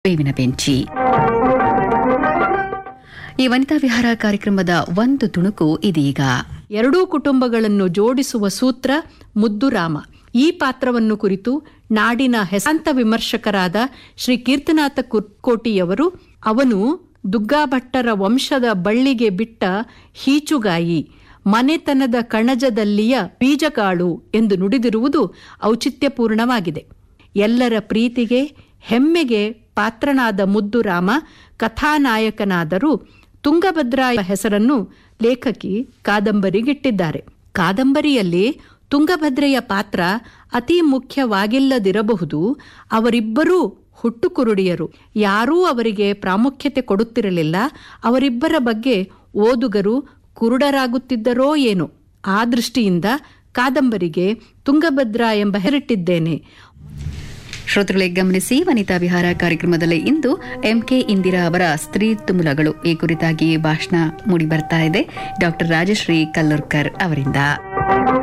ಬೇವಿನ ಬೆಂಚಿ ಈ ವನಿತಾ ವಿಹಾರ ಕಾರ್ಯಕ್ರಮದ ಒಂದು ತುಣುಕು ಇದೀಗ ಎರಡೂ ಕುಟುಂಬಗಳನ್ನು ಜೋಡಿಸುವ ಸೂತ್ರ ಮುದ್ದುರಾಮ ಈ ಪಾತ್ರವನ್ನು ಕುರಿತು ನಾಡಿನ ಹೆಸಂತ ವಿಮರ್ಶಕರಾದ ಶ್ರೀ ಕೀರ್ತನಾಥ ಕುರ್ಕೋಟಿಯವರು ಅವನು ದುಗ್ಗಾಭಟ್ಟರ ವಂಶದ ಬಳ್ಳಿಗೆ ಬಿಟ್ಟ ಹೀಚುಗಾಯಿ ಮನೆತನದ ಕಣಜದಲ್ಲಿಯ ಬೀಜಕಾಳು ಎಂದು ನುಡಿದಿರುವುದು ಔಚಿತ್ಯಪೂರ್ಣವಾಗಿದೆ ಎಲ್ಲರ ಪ್ರೀತಿಗೆ ಹೆಮ್ಮೆಗೆ ಪಾತ್ರನಾದ ಮುದ್ದುರಾಮ ಕಥಾನಾಯಕನಾದರೂ ತುಂಗಭದ್ರಾ ಹೆಸರನ್ನು ಲೇಖಕಿ ಕಾದಂಬರಿಗಿಟ್ಟಿದ್ದಾರೆ ಕಾದಂಬರಿಯಲ್ಲಿ ತುಂಗಭದ್ರೆಯ ಪಾತ್ರ ಅತಿ ಮುಖ್ಯವಾಗಿಲ್ಲದಿರಬಹುದು ಅವರಿಬ್ಬರೂ ಹುಟ್ಟು ಕುರುಡಿಯರು ಯಾರೂ ಅವರಿಗೆ ಪ್ರಾಮುಖ್ಯತೆ ಕೊಡುತ್ತಿರಲಿಲ್ಲ ಅವರಿಬ್ಬರ ಬಗ್ಗೆ ಓದುಗರು ಕುರುಡರಾಗುತ್ತಿದ್ದರೋ ಏನೋ ಆ ದೃಷ್ಟಿಯಿಂದ ಕಾದಂಬರಿಗೆ ತುಂಗಭದ್ರಾ ಎಂಬ ಹೆರಿಟ್ಟಿದ್ದೇನೆ ಶ್ರೋತೃಗಳೇ ಗಮನಿಸಿ ವನಿತಾ ವಿಹಾರ ಕಾರ್ಯಕ್ರಮದಲ್ಲಿ ಇಂದು ಎಂಕೆ ಇಂದಿರಾ ಅವರ ಸ್ತ್ರೀ ತುಮುಲಗಳು ಈ ಕುರಿತಾಗಿ ಭಾಷಣ ಮೂಡಿ ಬರ್ತಾ ಇದೆ ಡಾಕ್ಟರ್ ರಾಜಶ್ರೀ ಕಲ್ಲೂರ್ಕರ್ ಅವರಿಂದ